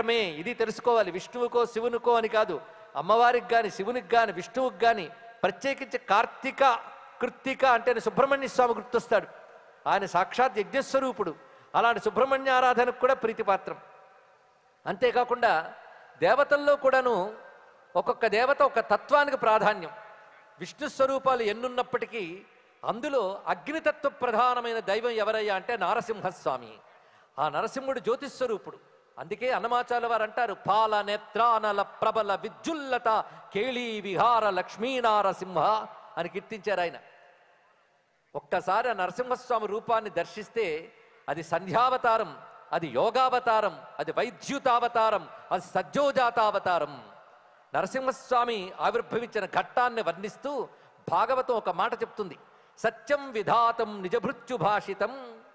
క్షేత్రమే ఇది తెలుసుకోవాలి విష్ణువుకో శివునికో అని కాదు అమ్మవారికి కానీ శివునికి కానీ విష్ణువుకి కానీ ప్రత్యేకించి కార్తీక కృత్తిక అంటే సుబ్రహ్మణ్య స్వామి గుర్తొస్తాడు ఆయన సాక్షాత్ యజ్ఞస్వరూపుడు అలాంటి సుబ్రహ్మణ్య ఆరాధనకు కూడా ప్రీతిపాత్రం అంతేకాకుండా దేవతల్లో కూడాను ఒక్కొక్క దేవత ఒక తత్వానికి ప్రాధాన్యం విష్ణు స్వరూపాలు ఎన్నున్నప్పటికీ అందులో అగ్నితత్వ ప్రధానమైన దైవం ఎవరయ్యా అంటే నారసింహస్వామి ఆ నరసింహుడు జ్యోతిస్వరూపుడు అందుకే అన్నమాచార్య వారు అంటారు పాల నేత్రానల ప్రబల విద్యుల్లత కేళీ విహార లక్ష్మీనారసింహ అని కీర్తించారు ఆయన ఒక్కసారి ఆ నరసింహస్వామి రూపాన్ని దర్శిస్తే అది సంధ్యావతారం అది యోగావతారం అది వైద్యుతావతారం అది సజ్జోజాతావతారం నరసింహస్వామి ఆవిర్భవించిన ఘట్టాన్ని వర్ణిస్తూ భాగవతం ఒక మాట చెప్తుంది సత్యం విధాతం నిజభృత్యు భాషితం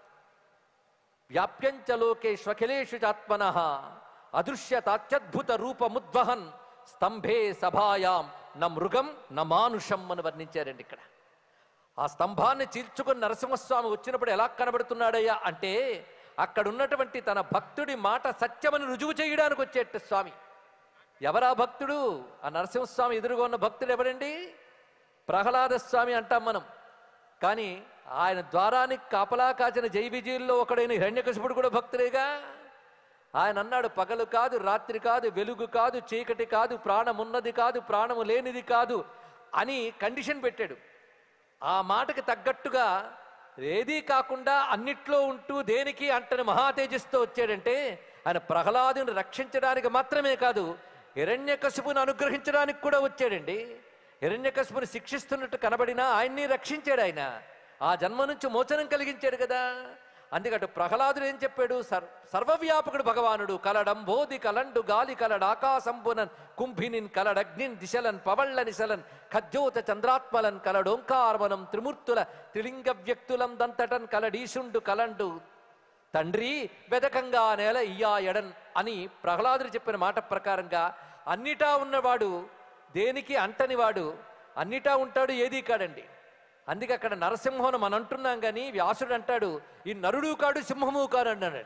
వ్యాప్యంచ లోకేష్వఖిలేషు చాత్మన అదృశ్యతాత్యద్భుత రూపముద్వహన్ స్తంభే సభాయాం న మృగం న మానుషం అని వర్ణించారండి ఇక్కడ ఆ స్తంభాన్ని చీల్చుకుని నరసింహస్వామి వచ్చినప్పుడు ఎలా కనబడుతున్నాడయ్యా అంటే అక్కడ ఉన్నటువంటి తన భక్తుడి మాట సత్యమని రుజువు చేయడానికి వచ్చేట స్వామి ఎవరా భక్తుడు ఆ నరసింహస్వామి ఎదురుగా ఉన్న భక్తుడు ఎవరండి ప్రహ్లాద స్వామి అంటాం మనం కానీ ఆయన ద్వారానికి కాపలా కాచిన జై విజయుల్లో ఒకడైన హిరణ్యకశిపుడు కూడా భక్తుడేగా ఆయన అన్నాడు పగలు కాదు రాత్రి కాదు వెలుగు కాదు చీకటి కాదు ప్రాణం ఉన్నది కాదు ప్రాణము లేనిది కాదు అని కండిషన్ పెట్టాడు ఆ మాటకి తగ్గట్టుగా ఏదీ కాకుండా అన్నిట్లో ఉంటూ దేనికి అంటని మహాతేజస్తో వచ్చాడంటే ఆయన ప్రహ్లాదుని రక్షించడానికి మాత్రమే కాదు హిరణ్యకశిపుని అనుగ్రహించడానికి కూడా వచ్చాడండి హిరణ్యకశిపుని శిక్షిస్తున్నట్టు కనబడినా ఆయన్ని రక్షించాడు ఆయన ఆ జన్మ నుంచి మోచనం కలిగించాడు కదా అందుకటు ప్రహ్లాదుడు ఏం చెప్పాడు సర్ సర్వవ్యాపకుడు భగవానుడు కలడం బోధి కలండు గాలి కలడు ఆకాశంబునన్ కుంభినిన్ కలడగ్నిన్ దిశలన్ పవళ్ళ నిశలన్ ఖజ్జోత చంద్రాత్మలన్ కలడోంకార్వనం త్రిమూర్తుల త్రిలింగ వ్యక్తులం దంతటన్ కలడీశుండు కలండు తండ్రి వెదకంగా నేల ఇయ్యా ఎడన్ అని ప్రహ్లాదుడు చెప్పిన మాట ప్రకారంగా అన్నిటా ఉన్నవాడు దేనికి అంటనివాడు అన్నిటా ఉంటాడు ఏదీ కాడండి అందుకే అక్కడ నరసింహం మనం అంటున్నాం కానీ వ్యాసుడు అంటాడు ఈ నరుడు కాడు సింహము కాడు అన్నాడు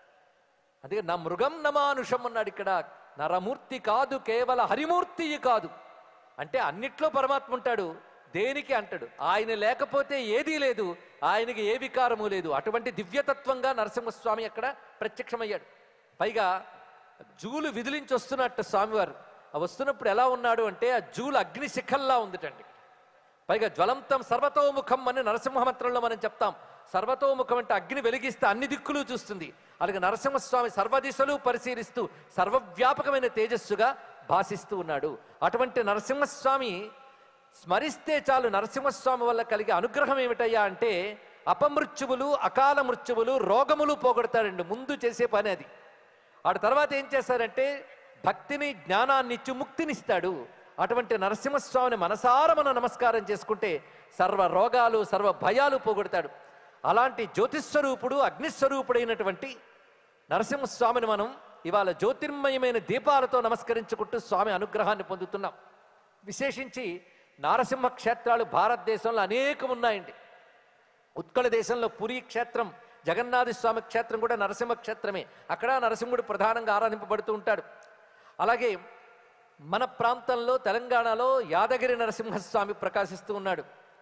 అందుకే నా మృగం నమానుషం అన్నాడు ఇక్కడ నరమూర్తి కాదు కేవల హరిమూర్తి కాదు అంటే అన్నిట్లో పరమాత్మ ఉంటాడు దేనికి అంటాడు ఆయన లేకపోతే ఏదీ లేదు ఆయనకి ఏ వికారము లేదు అటువంటి దివ్యతత్వంగా నరసింహస్వామి అక్కడ ప్రత్యక్షమయ్యాడు పైగా జూలు విదిలించి వస్తున్నట్టు స్వామివారు ఆ వస్తున్నప్పుడు ఎలా ఉన్నాడు అంటే ఆ జూలు అగ్ని శిఖల్లా ఉందిటండి పైగా జ్వలంతం సర్వతోముఖం అని నరసింహ మంత్రంలో మనం చెప్తాం సర్వతోముఖం అంటే అగ్ని వెలిగిస్తే అన్ని దిక్కులు చూస్తుంది అలాగే నరసింహస్వామి సర్వదిశలు పరిశీలిస్తూ సర్వవ్యాపకమైన తేజస్సుగా భాసిస్తూ ఉన్నాడు అటువంటి నరసింహస్వామి స్మరిస్తే చాలు నరసింహస్వామి వల్ల కలిగే అనుగ్రహం ఏమిటయ్యా అంటే అపమృత్యువులు అకాల మృత్యువులు రోగములు పోగొడతాడండి ముందు చేసే పని అది ఆడ తర్వాత ఏం చేస్తారంటే భక్తిని జ్ఞానాన్ని ఇచ్చి ముక్తినిస్తాడు అటువంటి నరసింహస్వామిని మనసార మనం నమస్కారం చేసుకుంటే సర్వ రోగాలు సర్వ భయాలు పోగొడతాడు అలాంటి జ్యోతిస్వరూపుడు అగ్నిస్వరూపుడైనటువంటి నరసింహస్వామిని మనం ఇవాళ జ్యోతిర్మయమైన దీపాలతో నమస్కరించుకుంటూ స్వామి అనుగ్రహాన్ని పొందుతున్నాం విశేషించి నారసింహ క్షేత్రాలు భారతదేశంలో అనేకం ఉన్నాయండి ఉత్కళ దేశంలో పురీ క్షేత్రం జగన్నాథ స్వామి క్షేత్రం కూడా నరసింహ క్షేత్రమే అక్కడ నరసింహుడు ప్రధానంగా ఆరాధింపబడుతూ ఉంటాడు అలాగే మన ప్రాంతంలో తెలంగాణలో యాదగిరి నరసింహస్వామి ప్రకాశిస్తూ ఉన్నాడు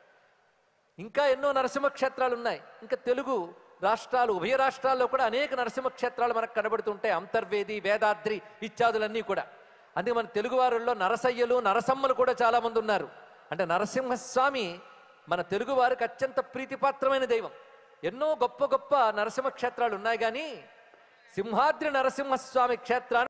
ఇంకా ఎన్నో నరసింహ క్షేత్రాలు ఉన్నాయి ఇంకా తెలుగు రాష్ట్రాలు ఉభయ రాష్ట్రాల్లో కూడా అనేక నరసింహ క్షేత్రాలు మనకు కనబడుతుంటాయి అంతర్వేది వేదాద్రి ఇత్యాదులన్నీ కూడా అందుకే మన తెలుగు వారుల్లో నరసయ్యలు నరసమ్మలు కూడా చాలా మంది ఉన్నారు అంటే నరసింహస్వామి మన తెలుగు వారికి అత్యంత ప్రీతిపాత్రమైన దైవం ఎన్నో గొప్ప గొప్ప నరసింహ క్షేత్రాలు ఉన్నాయి కానీ సింహాద్రి నరసింహస్వామి క్షేత్రాన్ని